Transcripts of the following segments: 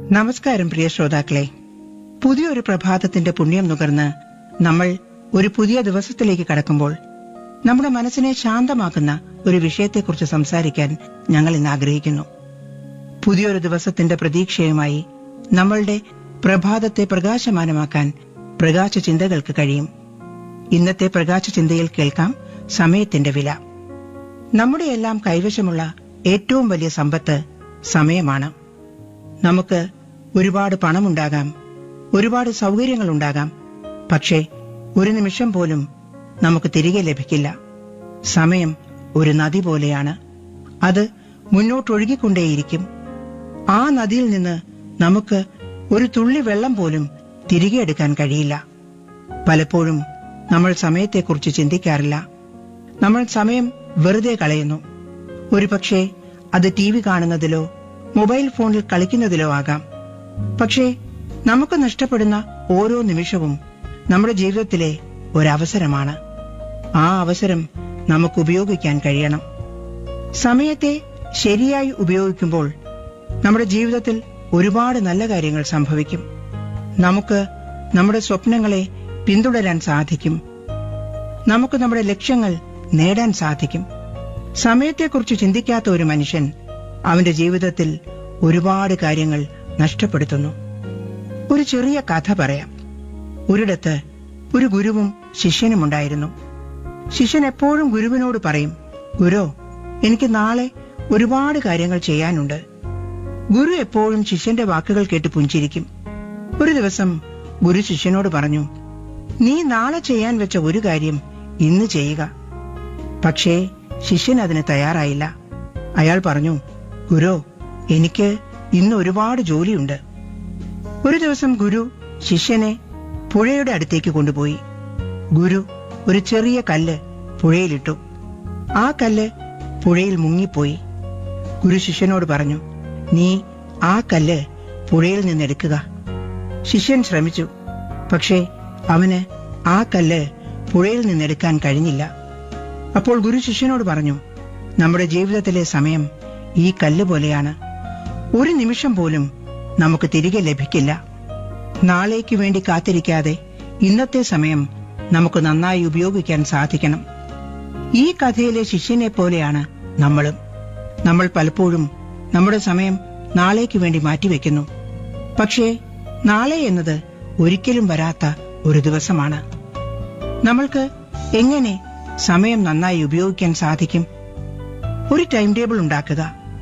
നമസ്കാരം പ്രിയ ശ്രോതാക്കളെ പുതിയൊരു പ്രഭാതത്തിന്റെ പുണ്യം നുകർന്ന് നമ്മൾ ഒരു പുതിയ ദിവസത്തിലേക്ക് കടക്കുമ്പോൾ നമ്മുടെ മനസ്സിനെ ശാന്തമാക്കുന്ന ഒരു വിഷയത്തെക്കുറിച്ച് സംസാരിക്കാൻ ഞങ്ങൾ ഇന്ന് ആഗ്രഹിക്കുന്നു പുതിയൊരു ദിവസത്തിന്റെ പ്രതീക്ഷയുമായി നമ്മളുടെ പ്രഭാതത്തെ പ്രകാശമാനമാക്കാൻ പ്രകാശ ചിന്തകൾക്ക് കഴിയും ഇന്നത്തെ പ്രകാശ ചിന്തയിൽ കേൾക്കാം സമയത്തിന്റെ വില നമ്മുടെ എല്ലാം കൈവശമുള്ള ഏറ്റവും വലിയ സമ്പത്ത് സമയമാണ് നമുക്ക് ഒരുപാട് പണമുണ്ടാകാം ഒരുപാട് സൗകര്യങ്ങളുണ്ടാകാം പക്ഷേ ഒരു നിമിഷം പോലും നമുക്ക് തിരികെ ലഭിക്കില്ല സമയം ഒരു നദി പോലെയാണ് അത് മുന്നോട്ടൊഴുകിക്കൊണ്ടേയിരിക്കും ആ നദിയിൽ നിന്ന് നമുക്ക് ഒരു തുള്ളി വെള്ളം പോലും തിരികെ എടുക്കാൻ കഴിയില്ല പലപ്പോഴും നമ്മൾ സമയത്തെക്കുറിച്ച് ചിന്തിക്കാറില്ല നമ്മൾ സമയം വെറുതെ കളയുന്നു ഒരുപക്ഷെ അത് ടി വി കാണുന്നതിലോ മൊബൈൽ ഫോണിൽ കളിക്കുന്നതിലോ ആകാം പക്ഷേ നമുക്ക് നഷ്ടപ്പെടുന്ന ഓരോ നിമിഷവും നമ്മുടെ ജീവിതത്തിലെ ഒരവസരമാണ് ആ അവസരം നമുക്ക് ഉപയോഗിക്കാൻ കഴിയണം സമയത്തെ ശരിയായി ഉപയോഗിക്കുമ്പോൾ നമ്മുടെ ജീവിതത്തിൽ ഒരുപാട് നല്ല കാര്യങ്ങൾ സംഭവിക്കും നമുക്ക് നമ്മുടെ സ്വപ്നങ്ങളെ പിന്തുടരാൻ സാധിക്കും നമുക്ക് നമ്മുടെ ലക്ഷ്യങ്ങൾ നേടാൻ സാധിക്കും സമയത്തെക്കുറിച്ച് ചിന്തിക്കാത്ത ഒരു മനുഷ്യൻ അവന്റെ ജീവിതത്തിൽ ഒരുപാട് കാര്യങ്ങൾ നഷ്ടപ്പെടുത്തുന്നു ഒരു ചെറിയ കഥ പറയാം ഒരിടത്ത് ഒരു ഗുരുവും ശിഷ്യനുമുണ്ടായിരുന്നു ശിഷ്യൻ എപ്പോഴും ഗുരുവിനോട് പറയും ഗുരു എനിക്ക് നാളെ ഒരുപാട് കാര്യങ്ങൾ ചെയ്യാനുണ്ട് ഗുരു എപ്പോഴും ശിഷ്യന്റെ വാക്കുകൾ കേട്ട് പുഞ്ചിരിക്കും ഒരു ദിവസം ഗുരു ശിഷ്യനോട് പറഞ്ഞു നീ നാളെ ചെയ്യാൻ വെച്ച ഒരു കാര്യം ഇന്ന് ചെയ്യുക പക്ഷേ ശിഷ്യൻ അതിന് തയ്യാറായില്ല അയാൾ പറഞ്ഞു ഗുരു എനിക്ക് ഇന്ന് ഒരുപാട് ജോലിയുണ്ട് ഒരു ദിവസം ഗുരു ശിഷ്യനെ പുഴയുടെ അടുത്തേക്ക് കൊണ്ടുപോയി ഗുരു ഒരു ചെറിയ കല്ല് പുഴയിലിട്ടു ആ കല്ല് പുഴയിൽ മുങ്ങിപ്പോയി ഗുരു ശിഷ്യനോട് പറഞ്ഞു നീ ആ കല്ല് പുഴയിൽ നിന്നെടുക്കുക ശിഷ്യൻ ശ്രമിച്ചു പക്ഷേ അവന് ആ കല്ല് പുഴയിൽ നിന്നെടുക്കാൻ കഴിഞ്ഞില്ല അപ്പോൾ ഗുരു ശിഷ്യനോട് പറഞ്ഞു നമ്മുടെ ജീവിതത്തിലെ സമയം ഈ കല്ല് പോലെയാണ് ഒരു നിമിഷം പോലും നമുക്ക് തിരികെ ലഭിക്കില്ല നാളേക്ക് വേണ്ടി കാത്തിരിക്കാതെ ഇന്നത്തെ സമയം നമുക്ക് നന്നായി ഉപയോഗിക്കാൻ സാധിക്കണം ഈ കഥയിലെ ശിഷ്യനെ പോലെയാണ് നമ്മളും നമ്മൾ പലപ്പോഴും നമ്മുടെ സമയം നാളേക്ക് വേണ്ടി മാറ്റിവെക്കുന്നു പക്ഷേ നാളെ എന്നത് ഒരിക്കലും വരാത്ത ഒരു ദിവസമാണ് നമ്മൾക്ക് എങ്ങനെ സമയം നന്നായി ഉപയോഗിക്കാൻ സാധിക്കും ഒരു ടൈം ടേബിൾ ഉണ്ടാക്കുക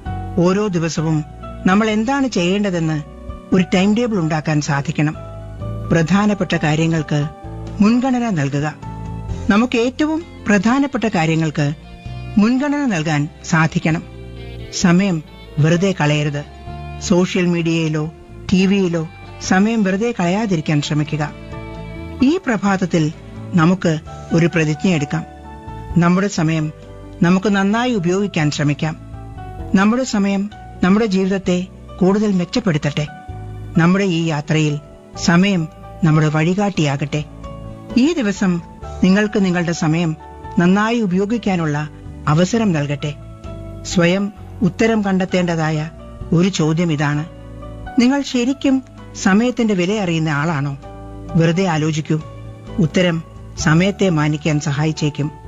ഓരോ ദിവസവും നമ്മൾ എന്താണ് ചെയ്യേണ്ടതെന്ന് ഒരു ടൈം ടേബിൾ ഉണ്ടാക്കാൻ സാധിക്കണം പ്രധാനപ്പെട്ട കാര്യങ്ങൾക്ക് മുൻഗണന നൽകുക നമുക്ക് ഏറ്റവും പ്രധാനപ്പെട്ട കാര്യങ്ങൾക്ക് മുൻഗണന നൽകാൻ സാധിക്കണം സമയം വെറുതെ കളയരുത് സോഷ്യൽ മീഡിയയിലോ ടിവിയിലോ സമയം വെറുതെ കളയാതിരിക്കാൻ ശ്രമിക്കുക ഈ പ്രഭാതത്തിൽ നമുക്ക് ഒരു പ്രതിജ്ഞയെടുക്കാം നമ്മുടെ സമയം നമുക്ക് നന്നായി ഉപയോഗിക്കാൻ ശ്രമിക്കാം നമ്മുടെ സമയം നമ്മുടെ ജീവിതത്തെ കൂടുതൽ മെച്ചപ്പെടുത്തട്ടെ നമ്മുടെ ഈ യാത്രയിൽ സമയം നമ്മുടെ വഴികാട്ടിയാകട്ടെ ഈ ദിവസം നിങ്ങൾക്ക് നിങ്ങളുടെ സമയം നന്നായി ഉപയോഗിക്കാനുള്ള അവസരം നൽകട്ടെ സ്വയം ഉത്തരം കണ്ടെത്തേണ്ടതായ ഒരു ചോദ്യം ഇതാണ് നിങ്ങൾ ശരിക്കും സമയത്തിന്റെ വില അറിയുന്ന ആളാണോ വെറുതെ ആലോചിക്കൂ ഉത്തരം സമയത്തെ മാനിക്കാൻ സഹായിച്ചേക്കും